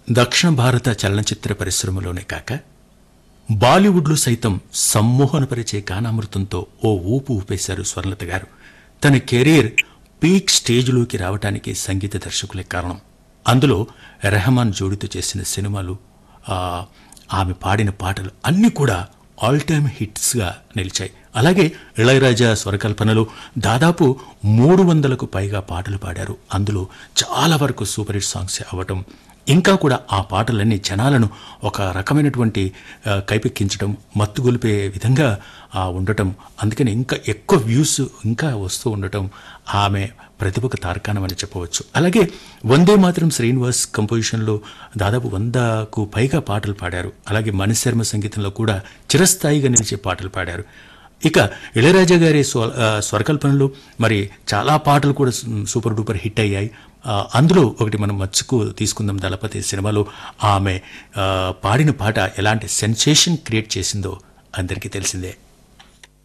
దక్షిణ భారత చలనచిత్ర పరిశ్రమలోనే కాక బాలీవుడ్లో సైతం సమ్మోహనపరిచే గానామృతంతో ఓ ఊపు ఊపేశారు స్వర్ణలత గారు తన కెరీర్ పీక్ స్టేజ్లోకి రావడానికి సంగీత దర్శకులే కారణం అందులో రెహమాన్ జోడితో చేసిన సినిమాలు ఆ, ఆమె పాడిన పాటలు అన్నీ కూడా ఆల్ టైమ్ హిట్స్గా నిలిచాయి అలాగే ఇళయరాజా స్వరకల్పనలో దాదాపు మూడు వందలకు పైగా పాటలు పాడారు అందులో చాలా వరకు సూపర్ హిట్ సాంగ్స్ అవ్వటం ఇంకా కూడా ఆ పాటలన్నీ జనాలను ఒక రకమైనటువంటి ఆ, కైపెక్కించడం మత్తుగొలిపే విధంగా ఆ, ఉండటం అందుకని ఇంకా ఎక్కువ వ్యూస్ ఇంకా వస్తూ ఉండటం ఆమె ప్రతిభకు తార్కాణం అని చెప్పవచ్చు అలాగే వందే మాత్రం శ్రీనివాస్ కంపోజిషన్లో దాదాపు వందకు పైగా పాటలు పాడారు అలాగే మణిశర్మ సంగీతంలో కూడా చిరస్థాయిగా నిలిచే పాటలు పాడారు ఇక ఇళయరాజా గారి స్వ ఆ, స్వరకల్పనలో మరి చాలా పాటలు కూడా సు- సూపర్ డూపర్ హిట్ అయ్యాయి ఆ, అందులో ఒకటి మనం మచ్చుకు తీసుకుందాం దళపతి సినిమాలో ఆమె ఆ, పాడిన పాట ఎలాంటి సెన్సేషన్ క్రియేట్ చేసిందో అందరికీ తెలిసిందే